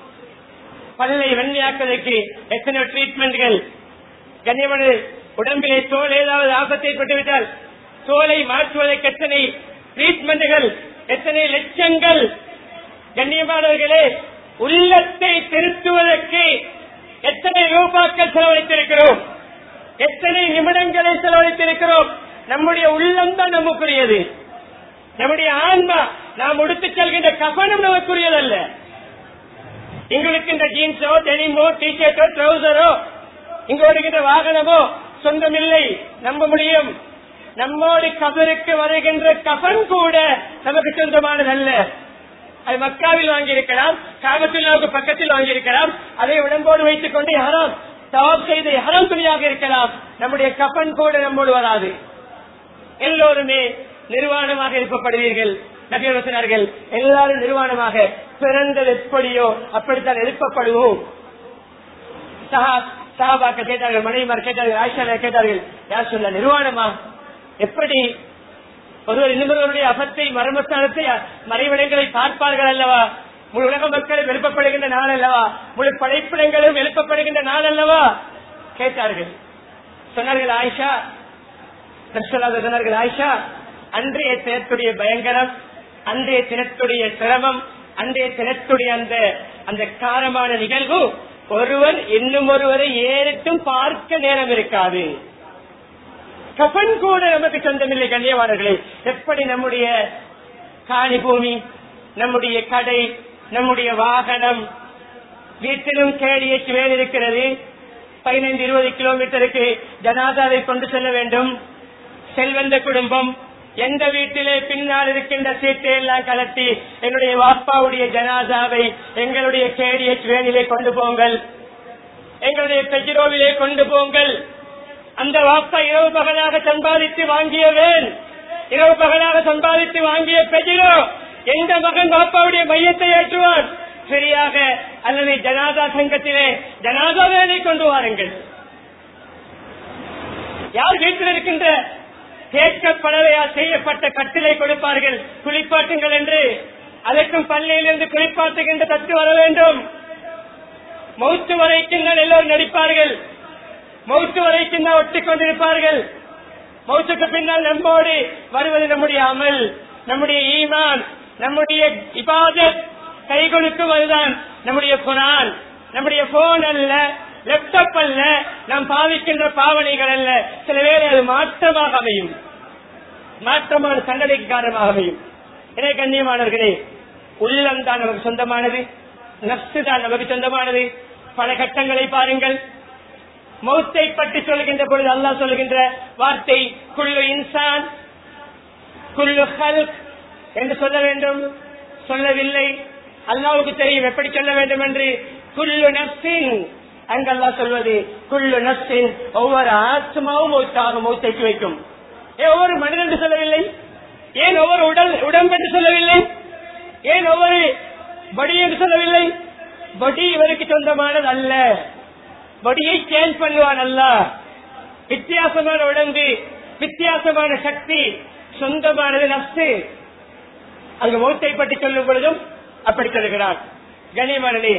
பல்லை வெண்மையாக்குவதற்கு எத்தனையோ ட்ரீட்மெண்ட்கள் கண்ணியமான உடம்பிலே தோல் ஏதாவது ஆபத்தை ஏற்பட்டுவிட்டால் தோலை மாற்றுவதற்கு எத்தனை ட்ரீட்மெண்ட்கள் எத்தனை லட்சங்கள் கண்ணியமானவர்களே உள்ளத்தை திருத்துவதற்கு எத்தனை ரூபாக்கள் செலவழித்திருக்கிறோம் எத்தனை நிமிடங்களை செலவழித்திருக்கிறோம் நம்முடைய உள்ளம் தான் நமக்குரியது நம்முடைய ஆன்மா நாம் உடுத்து செல்கின்ற கபனம் நமக்குரியதல்ல எங்களுக்கு இந்த ஜீன்ஸோ டெனிமோ டிஷர்ட்டோ ட்ரௌசரோ இங்க வருகின்ற வாகனமோ சொந்தமில்லை நம்ப முடியும் நம்மோடு கபருக்கு வருகின்ற கபன் கூட நமக்கு சொந்தமானதல்ல அது மக்காவில் வாங்கியிருக்கலாம் காபத்துல்லாவுக்கு பக்கத்தில் வாங்கியிருக்கலாம் அதை உடம்போடு வைத்துக் கொண்டு யாரும் தவாப் செய்து யாரும் துணியாக இருக்கலாம் நம்முடைய கப்பன் கூட நம்மோடு வராது எல்லோருமே நிர்வாணமாக எழுப்பப்படுவீர்கள் நபியரசனார்கள் எல்லாரும் நிர்வாணமாக பிறந்தது எப்படியோ அப்படித்தான் எழுப்பப்படுவோம் சகாபாக்க கேட்டார்கள் மனைவிமார் கேட்டார்கள் ஆயிஷா கேட்டார்கள் யார் சொல்ல நிர்வாணமா எப்படி ஒருவர் இன்னொருவருடைய அபத்தை மர்மஸ்தானத்தை மறைவிடங்களை பார்ப்பார்கள் அல்லவா முழு உலக மக்களும் எழுப்பப்படுகின்ற நாள் அல்லவா முழு படைப்பிடங்களும் எழுப்பப்படுகின்ற நாள் அல்லவா கேட்டார்கள் சொன்னார்கள் ஆயிஷா நக்சலாக சொன்னார்கள் ஆயிஷா அன்றைய தினத்துடைய பயங்கரம் அன்றைய தினத்துடைய சிரமம் அன்றைய தினத்துடைய அந்த அந்த காரமான நிகழ்வு ஒருவர் இன்னும் ஒருவரை ஏறிட்டும் பார்க்க நேரம் இருக்காது கபன் கூட நமக்கு சொந்தமில்லை கண்ணியவாளர்களே எப்படி நம்முடைய காணி பூமி நம்முடைய கடை நம்முடைய வாகனம் வீட்டிலும் கேடியேற்று வேல் இருக்கிறது பதினைந்து இருபது கிலோமீட்டருக்கு ஜனாதாவை கொண்டு செல்ல வேண்டும் செல்வந்த குடும்பம் எந்த வீட்டிலே பின்னால் இருக்கின்ற சீட்டை எல்லாம் கலட்டி என்னுடைய வாப்பாவுடைய ஜனாதாவை எங்களுடைய கேடிஎச் வேனிலே கொண்டு போங்கள் எங்களுடைய பெஜிரோவிலே கொண்டு போங்கள் அந்த வாப்பா இரவு பகலாக சம்பாதித்து வாங்கிய வேன் இரவு பகலாக சம்பாதித்து வாங்கிய பெஜிரோ எந்த மகன் வாப்பாவுடைய மையத்தை ஏற்றுவான் சரியாக அல்லது ஜனாதா சங்கத்திலே ஜனாதா வேலை கொண்டு வாருங்கள் யார் வீட்டில் இருக்கின்ற கேட்கப்படவையா செய்யப்பட்ட கட்டிலை கொடுப்பார்கள் குளிப்பாட்டுங்கள் என்று அதற்கும் பள்ளியிலிருந்து குளிப்பாட்டுகின்ற தத்து வர வேண்டும் மௌத்து வரைக்கும் தான் எல்லோரும் நடிப்பார்கள் மௌத்து வரைக்கும் தான் ஒட்டிக் கொண்டிருப்பார்கள் மௌத்துக்கு பின்னால் நம்மோடு வருவது நம்முடைய அமல் நம்முடைய ஈமான் நம்முடைய இபாதத் கைகளுக்கும் அதுதான் நம்முடைய குரான் நம்முடைய போன் அல்ல லேப்டாப் அல்ல நாம் பாவிக்கின்ற பாவனைகள் அல்ல சில வேளை அது மாற்றமாக அமையும் மாற்றமான தண்டனைக்கு காரணமாக அமையும் எனவே கண்ணியமானவர்களே உள்ளம் தான் நமக்கு சொந்தமானது நப்சு தான் நமக்கு சொந்தமானது பல கட்டங்களை பாருங்கள் மௌத்தை பற்றி சொல்கின்ற பொழுது அல்லாஹ் சொல்கின்ற வார்த்தை குள்ளு இன்சான் குள்ளு ஹல்க் என்று சொல்ல வேண்டும் சொல்லவில்லை அல்லாவுக்கு தெரியும் எப்படி சொல்ல வேண்டும் என்று குள்ளு நப்சின் அங்கு அல்லாஹ் சொல்வது குள்ளு நப்சின் ஒவ்வொரு ஆத்மாவும் மௌத்தாக மௌத்தைக்கு வைக்கும் ஏன் ஒவ்வொரு மனிதன் என்று சொல்லவில்லை ஏன் ஒவ்வொரு உடல் உடம்பு என்று சொல்லவில்லை ஏன் ஒவ்வொரு படி என்று சொல்லவில்லை படி இவருக்கு சொந்தமானது அல்ல படியை சேஞ்ச் பண்ணுவான் அல்ல வித்தியாசமான உடம்பு வித்தியாசமான சக்தி சொந்தமானது நப்சு அங்கு மௌத்தை பற்றி சொல்லும் பொழுதும் அப்படி சொல்லுகிறான் கனிமணி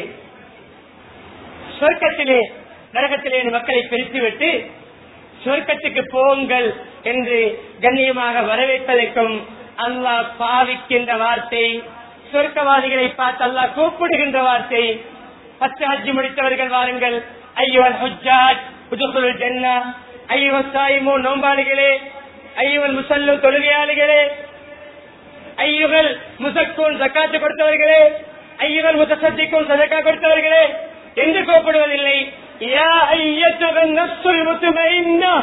சொர்க்கத்திலே நரகத்திலே மக்களை பிரித்துவிட்டு சொர்க்கத்துக்கு போங்கள் என்று கண்ணியமாக வரவேற்பதற்கும் அல்லாஹ் பாவிக்கின்ற வார்த்தை சொர்க்கவாதிகளை பார்த்து அல்லாஹ் கூப்பிடுகின்ற வார்த்தை பத்து ஹஜ்ஜி முடித்தவர்கள் வாருங்கள் ஐயோல் ஹுஜாஜ் புதுகுல் ஜன்னா ஐயோ சாயிமோ நோம்பாளிகளே ஐயோல் முசல்லு தொழுகையாளிகளே ஐயுகள் முசக்கூன் ஜக்காத்து கொடுத்தவர்களே ஐயுகள் முத்தசத்திக்கும் சதக்கா கொடுத்தவர்களே என்று கூப்பிடுவதில்லை யா ஐயத்துகன் நஃப்சுல் முத்துமைன்னா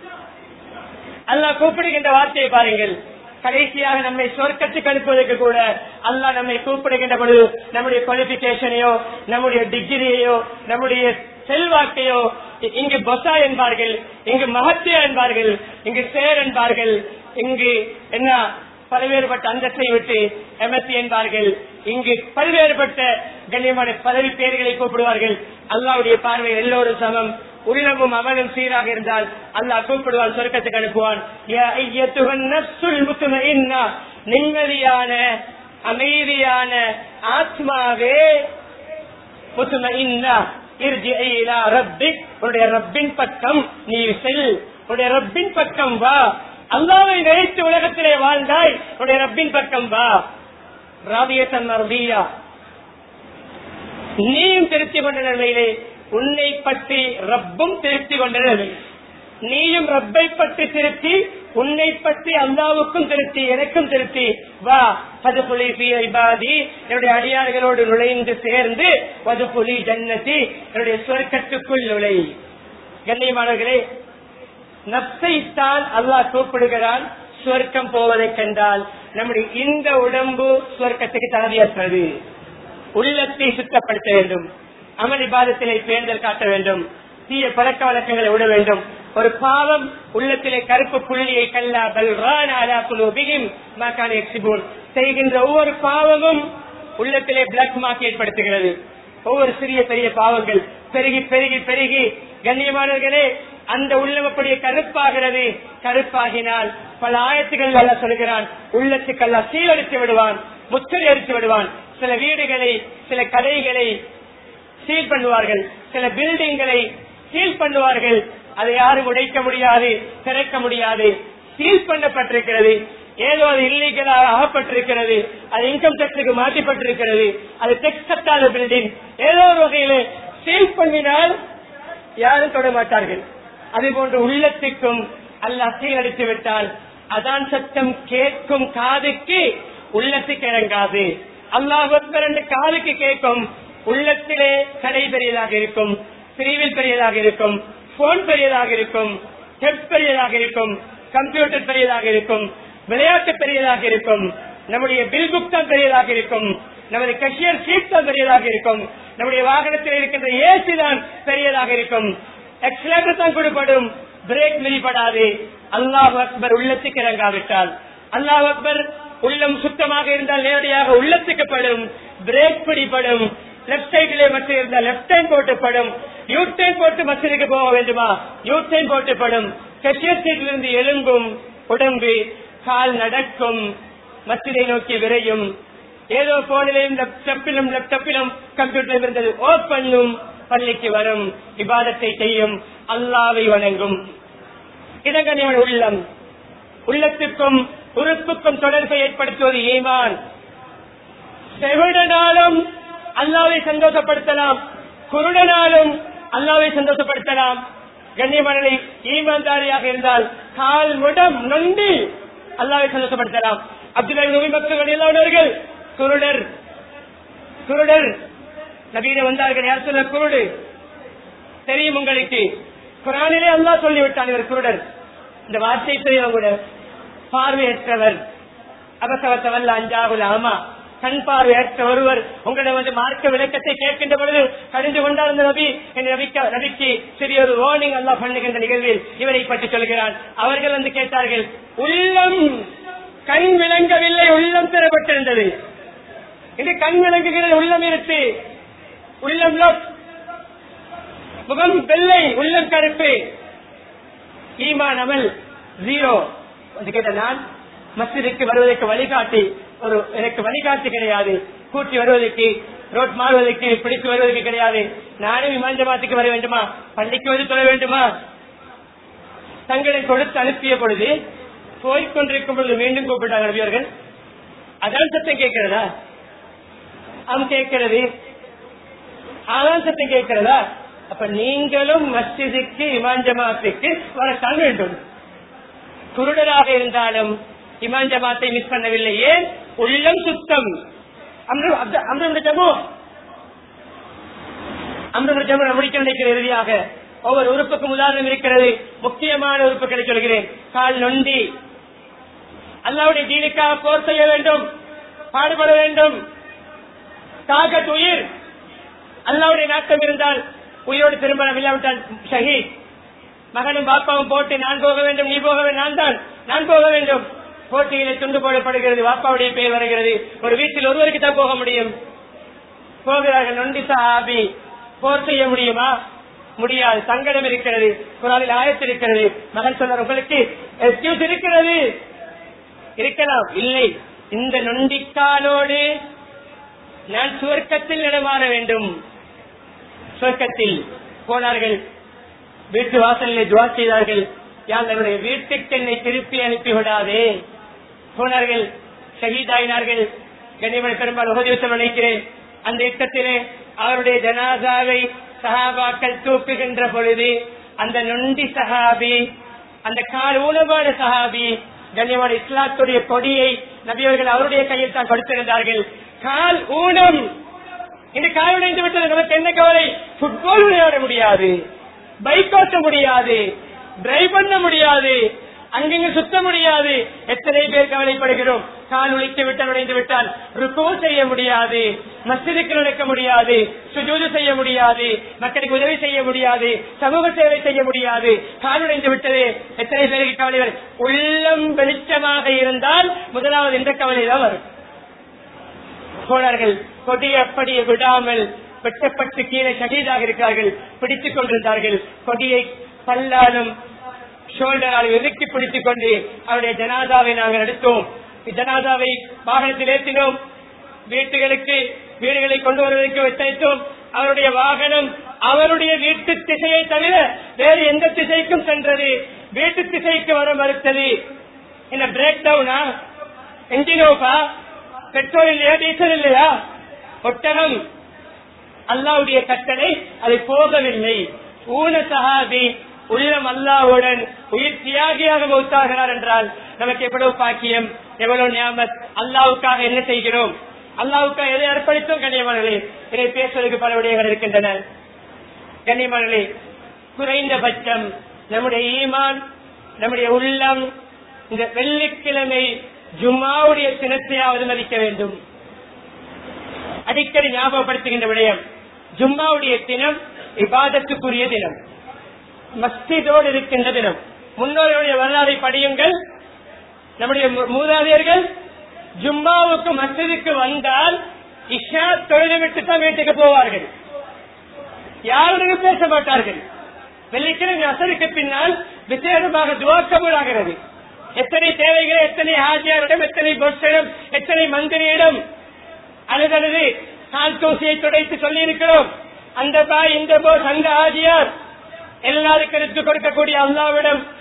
அல்லாஹ் கூப்பிடுகின்ற வார்த்தையை பாருங்கள் கடைசியாக நம்மை சொர்க்கத்துக்கு அனுப்புவதற்கு கூட அல்லாஹ் நம்மை கூப்பிடுகின்ற பொழுது நம்முடைய குவாலிபிகேஷனையோ நம்முடைய டிகிரியையோ நம்முடைய செல்வாக்கையோ இ- இங்கு பொசா என்பார்கள் இங்கு மகத்தியா என்பார்கள் இங்கு சேர் என்பார்கள் இங்கு என்ன பல்வேறுபட்ட அந்தஸ்தை விட்டு எம்எஸ்சி என்பார்கள் இங்கு பல்வேறுபட்ட கண்ணியமான பதவி பெயர்களை கூப்பிடுவார்கள் அல்லாவுடைய பார்வை எல்லோரும் சமம் உள்ளமும் அவனும் சீராக இருந்தால் அல்லாஹ் கூப்பிடுவான் சொர்க்கத்துக்கு அனுப்புவான் யா ஐயத்துகன் நஃப்சுல் முத்மஇன்னா. நிம்மதியான அமைதியான ஆத்மாவே முத்மஇன்னா. இர்ஜிஇ இலா ரப்பிக். உன்னுடைய ரப்பின் பக்கம் நீ செல் உன்னுடைய ரப்பின் பக்கம் வா அல்லாவை நினைத்து உலகத்திலே வாழ்ந்தாய் உன்னுடைய ரப்பின் பக்கம் வா ராபியத்தன் மர்பியா நீயும் திருத்தி கொண்ட நிலையிலே உன்னை பற்றி ரப்பும் திருத்தி கொண்ட நிலை நீயும் ரப்பை பற்றி திருத்தி உன்னை பற்றி அல்லாவுக்கும் திருத்தி எனக்கும் திருத்தி வா அது புலி இபாதி என்னுடைய அடியார்களோடு நுழைந்து சேர்ந்து அது புலி ஜன்னதி என்னுடைய சொர்க்கத்துக்குள் நுழை கண்ணியமானவர்களே நப்சைத்தான் அல்லாஹ் கூப்பிடுகிறான் சுவர்க்கம் போவதைக் கண்டால் நம்முடைய இந்த உடம்பு சுவர்க்கத்துக்கு தகுதியற்றது உள்ளத்தை சுத்தப்படுத்த வேண்டும் அமல் இபாதத்திலே பேர்தல் காட்ட வேண்டும் தீய பழக்க வழக்கங்களை விட வேண்டும் ஒரு பாவம் உள்ளத்திலே கருப்பு புள்ளியை கல்லா பல்ரான் அலா குலூபிஹிம் மா கான யக்ஸிபூன். செய்கின்ற ஒவ்வொரு பாவமும் உள்ளத்திலே பிளாக் மார்க் ஏற்படுத்துகிறது ஒவ்வொரு சிறிய பெரிய பாவங்கள் பெருகி பெருகி பெருகி கண்ணியமானவர்களே அந்த உள்ளம் அப்படியே கருப்பாகிறது கருப்பாகினால் பல ஆயத்துகள் அல்ல சொல்கிறான் உள்ளத்துக்கல்ல சீரழித்து விடுவான் முச்சரி அடித்து விடுவான் சில வீடுகளை சில கடைகளை சீல் பண்ணுவார்கள் சில பில்டிங்களை சீல் பண்ணுவார்கள் அதை யாரும் உடைக்க முடியாது திறக்க முடியாது சீல் பண்ணப்பட்டிருக்கிறது ஏதோ அது இல்லீகலாக ஆகப்பட்டிருக்கிறது அது இன்கம் டேக்ஸுக்கு மாற்றப்பட்டிருக்கிறது அது டெக்ஸ் கட்டாத பில்டிங் ஏதோ ஒரு வகையில சீல் பண்ணினால் யாரும் தொட மாட்டார்கள் அதே போன்று உள்ளத்துக்கும் அல்லாஹ் சீரடித்து விட்டால் அதான் சத்தம் கேட்கும் காதுக்கு உள்ளத்துக்கு இறங்காது அல்லாஹ் அக்பர் என்று காதுக்கு கேட்கும் உள்ளத்திலே கடை பெரியதாக இருக்கும் பிரிவில் பெரியதாக இருக்கும் போன் பெரியதாக இருக்கும் டெப் பெரியதாக இருக்கும் கம்ப்யூட்டர் பெரியதாக இருக்கும் விளையாட்டு பெரியதாக இருக்கும் நம்முடைய பில் புக் தான் பெரியதாக இருக்கும் நமது கஷியர் சீட் தான் பெரியதாக இருக்கும் நம்முடைய வாகனத்தில் இருக்கின்ற ஏசி தான் பெரியதாக இருக்கும் எக்ஸலேட்டர் தான் கொடுப்படும் பிரேக் மிதிப்படாது அல்லாஹ் அக்பர் உள்ளத்துக்கு இறங்காவிட்டால் அல்லாஹ் அக்பர் உள்ளம் சுத்தமாக இருந்தால் நேரடியாக உள்ளத்துக்கு படும் பிரேக் பிடிப்படும் லெப்ட் சைடிலே மட்டும் இருந்தால் லெப்ட் டைம் போட்டுப்படும் யூ டைம் போட்டு மசிலுக்கு போக வேண்டுமா யூ டைம் போட்டுப்படும் கஷியர் சீட்டிலிருந்து எழும்பும் உடம்பு கால் நடக்கும் மசிலை நோக்கி விரையும் ஏதோ போனிலையும் லேப்டாப்பிலும் லேப்டாப்பிலும் கம்ப்யூட்டரிலும் இருந்தது ஓப் பண்ணும் பள்ளிக்கு வரும் விவாதத்தை செய்யும் அல்லாவை வணங்கும் இடங்கனிவன் உள்ளம் உள்ளத்துக்கும் உறுப்புக்கும் தொடர்பை ஏற்படுத்துவது ஈமான் செவிடனாலும் அல்லாவை சந்தோஷப்படுத்தலாம் குருடனாலும் அல்லாவை சந்தோஷப்படுத்தலாம் கண்ணியமனனை ஈமான்தாரியாக இருந்தால் கால் முடம் நொண்டி அல்லாவை சந்தோஷப்படுத்தலாம் அப்துல்லா நபி மக்கள் எல்லாவர்கள் குருடர் குருடர் நபீன வந்தார்கள் யார் சொல்ல குருடு தெரியும் உங்களுக்கு குரானிலே அல்லாஹ் சொல்லிவிட்டான் இவர் குருடர் இந்த வார்த்தை தெரியும் கூட பார்வையற்றவர் அபசவத்தவல்ல அஞ்சாகுல ஆமா கண் பார்வையற்ற ஒருவர் உங்களிடம் வந்து மார்க்க விளக்கத்தை கேட்கின்ற பொழுது கடிந்து கொண்டார் இந்த நபி என் நபிக்க நபிக்கு சிறிய ஒரு வார்னிங் அல்லாஹ் பண்ணுகின்ற நிகழ்வில் இவரை பற்றி சொல்கிறான் அவர்கள் வந்து கேட்டார்கள் உள்ளம் கண் விளங்கவில்லை உள்ளம் பெறப்பட்டிருந்தது இது கண் விளங்குகிறது உள்ளம் இருக்கு உள்ளம் லப். முகம் வெள்ளை உள்ளம் கருப்பு ஈமான் அமல் ஜீரோ வந்து கேட்ட நான் மஸ்ஜிதுக்கு வருவதற்கு வழிகாட்டி ஒரு எனக்கு வழிகாட்டி கிடையாது கூட்டி வருவதற்கு ரோட் மாறுவதற்கு பிடித்து வருவதற்கு கிடையாது நானும் விமான ஜமாத்துக்கு வர வேண்டுமா பள்ளிக்கு வந்து தொழ வேண்டுமா தங்களை கொடுத்து அனுப்பிய பொழுது போய்கொண்டிருக்கும் பொழுது மீண்டும் கூப்பிட்டாங்க நபியர்கள் அதான் சத்தம் கேட்கிறதா அவன் கேட்கிறது அதான் சத்தம் கேட்கிறதா அப்ப நீங்களும் மஸ்ஜிதுக்கு இமான் ஜமாத்துக்கு வரத்தான் வேண்டும் குருடராக இருந்தாலும் இமான் ஜமாத்தை மிஸ் பண்ணவில்லை ஏன் உள்ளம் சுத்தம் அம்ரஜமோ அம்ரஜமோ முடிக்க நினைக்கிற இறுதியாக ஒவ்வொரு உறுப்புக்கும் உதாரணம் இருக்கிறது முக்கியமான உறுப்புகளை சொல்கிறேன் கால் நொண்டி அல்லாவுடைய தீனுக்காக போர் செய்ய வேண்டும் பாடுபட வேண்டும் தாகத் உயிர் அல்லாவுடைய நாட்டம் இருந்தால் உயிரோடு திரும்ப இல்லாவிட்டால் ஷஹீத் மகனும் பாப்பாவும் போட்டு நான் போக வேண்டும் நீ போக வேண்டும் நான் தான் நான் போக வேண்டும் போட்டியிலே துண்டு போடப்படுகிறது பாப்பாவுடைய பெயர் வருகிறது ஒரு வீட்டில் ஒருவருக்கு தான் போக முடியும் போகிறார்கள் நொண்டி சாபி போர் செய்ய முடியுமா முடியாது சங்கடம் இருக்கிறது குரானில் ஆயத்து இருக்கிறது மகன் சொன்னார் உங்களுக்கு எக்ஸ்கியூஸ் இருக்கிறது இருக்கலாம் இல்லை இந்த நொண்டிக்காலோடு நான் சுவர்க்கத்தில் நடமாற வேண்டும் சுவர்க்கத்தில் போனார்கள் வீட்டு வாசலிலே துவா செய்தார்கள் யார் என்னுடைய வீட்டுக்கு என்னை திருப்பி அனுப்பி விடாதே போனார்கள் ஷஹீதாயினார்கள் கனிமணி பெரும்பால் உபதேசம் நினைக்கிறேன் அந்த யுத்தத்திலே அவருடைய ஜனாசாவை சஹாபாக்கள் தூக்குகின்ற பொழுது அந்த நொண்டி சஹாபி அந்த கால் ஊனமான சஹாபி கண்ணியமான இஸ்லாத்துடைய கொடியை நபியவர்கள் அவருடைய கையில் தான் கொடுத்திருந்தார்கள் கால் ஊனம் இந்த கால் உடைந்து விட்டது நமக்கு என்ன கவலை புட்பால் விளையாட முடியாது பைக் ஓட்ட முடியாது டிரைவ் பண்ண முடியாது அங்கங்க சுத்த முடியாது எத்தனை பேர் கவலைப்படுகிறோம் கால் உழைத்து விட்டால் உடைந்து விட்டால் ருக்கோ செய்ய முடியாது மசிதுக்கு நடக்க முடியாது சுஜூது செய்ய முடியாது மக்களுக்கு உதவி செய்ய முடியாது சமூக சேவை செய்ய முடியாது கால் உடைந்து விட்டது எத்தனை பேருக்கு கவலை வரும் உள்ளம் வெளிச்சமாக இருந்தால் முதலாவது இந்த கவலை தான் வரும் போனார்கள் கொடி அப்படியே விடாமல் வெட்டப்பட்டு கீழே ஷகீதாக இருக்கிறார்கள் பிடித்துக் கொண்டிருந்தார்கள் கொடியை பல்லாலும் ஷோல்டரால் இறுக்கி பிடித்துக் கொண்டு அவருடைய ஜனாதாவை நாங்கள் எடுத்தோம் ஜனாதாவை வாகனத்தில் ஏற்றினோம் வீட்டுகளுக்கு வீடுகளை கொண்டு வருவதற்கு வைத்தோம் அவருடைய வாகனம் அவருடைய வீட்டு திசையை தவிர வேறு எந்த திசைக்கும் சென்றது வீட்டு திசைக்கு வர மறுத்தது என்ன பிரேக் டவுனா என்ஜினோபா பெட்ரோல் இல்லையா டீசல் இல்லையா ஒட்டகம் அல்லாவுடைய கட்டளை அது போகவில்லை ஊன சஹாபி உள்ளம் அல்லாவுடன் உயிர் தியாகியாக மௌத்தாகிறார் என்றால் நமக்கு எவ்வளவு பாக்கியம் எவ்வளவு ஞாபகம் அல்லாவுக்காக என்ன செய்கிறோம் அல்லாவுக்காக எதை அர்ப்பணித்தோம் கண்ணியமானே இதை பேசுவதற்கு பல விடயங்கள் இருக்கின்றன கண்ணியமானே குறைந்தபட்சம் நம்முடைய ஈமான் நம்முடைய உள்ளம் இந்த வெள்ளிக்கிழமை ஜும்மாவுடைய தினத்தையாவது மதிக்க வேண்டும் அடிக்கடி ஞாபகப்படுத்துகின்ற விடயம் ஜும்மாவுடைய தினம் இபாதத்துக்குரிய தினம் மஸ்திதோடு இருக்கின்ற தினம் முன்னோருடைய வரலாறை படியுங்கள் நம்முடைய மு- மூதாதையர்கள் ஜும்மாவுக்கு மஸ்ஜிதுக்கு வந்தால் இஷா தொழுது விட்டு தான் வீட்டுக்கு போவார்கள் யாருடன் பேச மாட்டார்கள் வெள்ளிக்கிழமை அசருக்கு பின்னால் விசேஷமாக துவாக்கபூலாகிறது எத்தனை தேவைகள் எத்தனை ஆஜியாரிடம் எத்தனை பொஸ்டிடம் எத்தனை மந்திரியிடம் அழுதழுது கால் தூசியை துடைத்து சொல்லி இருக்கிறோம் அந்த பாய் இந்த போஸ் அந்த ஆஜியார் எல்லாருக்கும் எடுத்து கொடுக்கக்கூடிய அல்லாவிடம்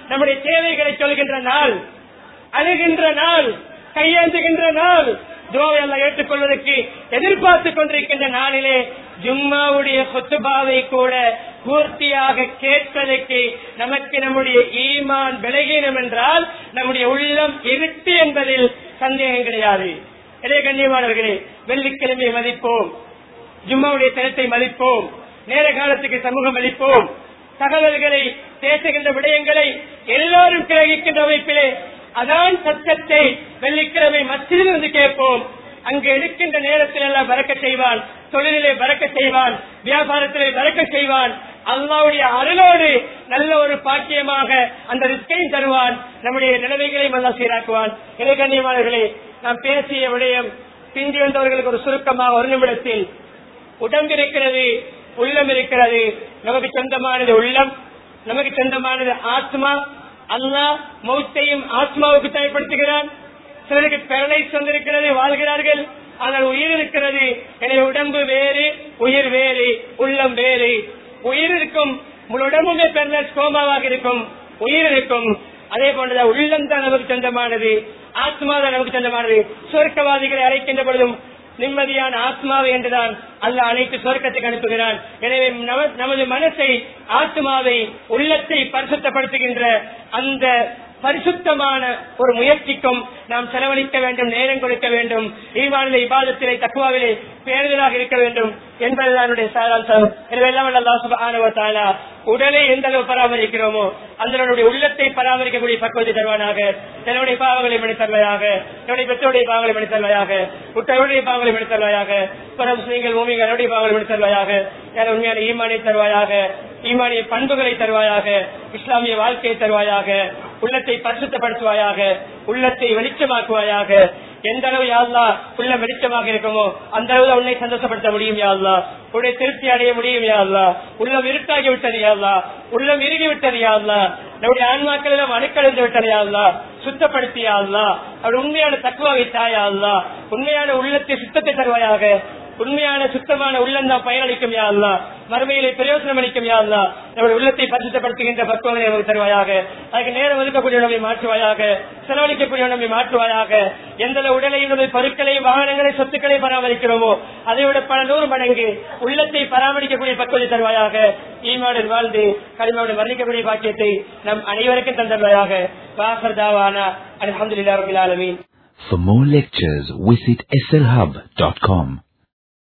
நம்முடைய தேவைகளை சொல்கின்ற நாள் அழுகின்ற நாள் கையேந்துகின்ற நாள் துவாவை எல்லாம் ஏற்றுக்கொள்வதற்கு எதிர்பார்த்துக் கொண்டிருக்கின்ற நாளிலே ஜும்மாவுடைய சொத்துபாவை கூட பூர்த்தியாக கேட்பதற்கு நமக்கு நம்முடைய ஈமான் விலகீனம் என்றால் நம்முடைய உள்ளம் இருட்டு என்பதில் சந்தேகம் கிடையாது இதே கண்ணியமானவர்களே வெள்ளிக்கிழமை மதிப்போம் ஜும்மாவுடைய தினத்தை மதிப்போம் நேர காலத்துக்கு சமூகம் அளிப்போம் தகவல்களை பேசுகின்ற விடயங்களை எல்லோரும் கிரகிக்கின்ற அமைப்பிலே அதான் சத்தத்தை வெள்ளிக்கிழமை மத்தியில் இருந்து கேட்போம் அங்கு இருக்கின்ற நேரத்தில் எல்லாம் பறக்க செய்வான் தொழிலிலே பறக்க செய்வான் வியாபாரத்திலே பறக்க செய்வான் அல்லாவுடைய அருளோடு நல்ல ஒரு பாக்கியமாக அந்த ரிஸ்கையும் தருவான் நம்முடைய நிலைமைகளையும் நல்லா சீராக்குவான் இறை கண்ணியமானவர்களே நாம் பேசிய விடயம் பிந்தி வந்தவர்களுக்கு ஒரு சுருக்கமாக ஒரு நிமிடத்தில் உடம்பு இருக்கிறது உள்ளம் இருக்கிறது நமக்கு சொந்தமானது உள்ளம் நமக்கு சொந்தமானது ஆத்மா அல்லாஹ் மௌத்தையும் ஆத்மாவுக்கு தயப்படுத்துகிறான் சிலருக்கு பேரலைஸ் வந்திருக்கிறது வாழ்கிறார்கள் ஆனால் உயிர் இருக்கிறது எனவே உடம்பு வேறு உயிர் வேறு உள்ளம் வேறு உயிர் இருக்கும் முழு உடம்புமே பெருநல் கோமாவாக இருக்கும் உயிர் இருக்கும் அதே போன்றதான் உள்ளம் தான் நமக்கு சொந்தமானது ஆத்மா தான் நமக்கு சொந்தமானது சொர்க்கவாதிகளை அழைக்கின்ற பொழுதும் நிம்மதியான ஆத்மாவை என்றுதான் அல்ல அனைத்து சொர்க்கத்துக்கு அனுப்புகிறான் எனவே நம- நமது மனசை ஆத்மாவை உள்ளத்தை பரிசுத்தப்படுத்துகின்ற அந்த பரிசுத்தமான ஒரு முயற்சிக்கும் நாம் செலவழிக்க வேண்டும் நேரம் கொடுக்க வேண்டும் ஈவானிலே இபாதத்திலே தக்குவாவிலே பேருதலாக இருக்க வேண்டும் என்பதுதான் என்னுடைய சாராம்சம் எனவே எல்லாம் வல்ல அல்லாஹ் சுப்ஹானஹு வ தஆலா உடலை எந்த அளவு பராமரிக்கிறோமோ அந்த நம்முடைய உள்ளத்தை பராமரிக்கக்கூடிய பக்குவத்தை தருவானாக என்னுடைய பாவங்களை மணி தருவாயாக என்னுடைய பெற்றோருடைய பாவங்களை மணி தருவாயாக உற்றவருடைய பாவங்களை மணி தருவாயாக பரம் நீங்கள் பூமிகள் என்னுடைய பாவங்களை மணி தருவாயாக யார் உண்மையான ஈமானை தருவாயாக ஈமானிய பண்புகளை தருவாயாக இஸ்லாமிய வாழ்க்கையை தருவாயாக உள்ளத்தை பரிசுத்தப்படுத்துவாயாக உள்ளத்தை வெளிச்சமாக்குவாயாக எந்த அளவு யாழ்லா உள்ள வெளிச்சமாக இருக்குமோ அந்த அளவு உன்னை சந்தோஷப்படுத்த முடியும் யாழ்லா உன்னை திருப்தி அடைய முடியும் யாழ்லா உள்ளம் இருட்டாகி விட்டது யாழ்லா உள்ளம் இறுகி விட்டது யாழ்லா நம்முடைய ஆன்மாக்கள் எல்லாம் அணுக்கழிந்து விட்டது யாழ்லா சுத்தப்படுத்தியா அல்லா அவர் உண்மையான தக்குவாவை தாயா அல்லா உண்மையான உள்ளத்தை சுத்தத்தை தருவாயாக உண்மையான சுத்தமான உள்ளம் தான் பயனளிக்கும் யா அல்லா மறுமையிலே பிரயோசனம் அளிக்கும் யா அல்லா நம்முடைய உள்ளத்தை பரிசுத்தப்படுத்துகின்ற பக்குவங்களை நமக்கு தருவாயாக அதுக்கு நேரம் ஒதுக்கக்கூடிய நம்மை மாற்றுவாயாக செலவழிக்கக்கூடிய நம்மை மாற்றுவாயாக எந்த உடலையும் நம்முடைய பருக்களையும் வாகனங்களை சொத்துக்களை பராமரிக்கிறோமோ அதை விட பல நூறு மடங்கு உள்ளத்தை பராமரிக்கக்கூடிய பக்குவத்தை தருவாயாக ஈமாவுடன் வாழ்ந்து கலிமாவுடன் வர்ணிக்கக்கூடிய பாக்கியத்தை நம் அனைவருக்கும் தந்தருவாயாக வாசர் தாவானா அலமதுல்லா ரபில் ஆலமீன் For more lectures, visit slhub.com.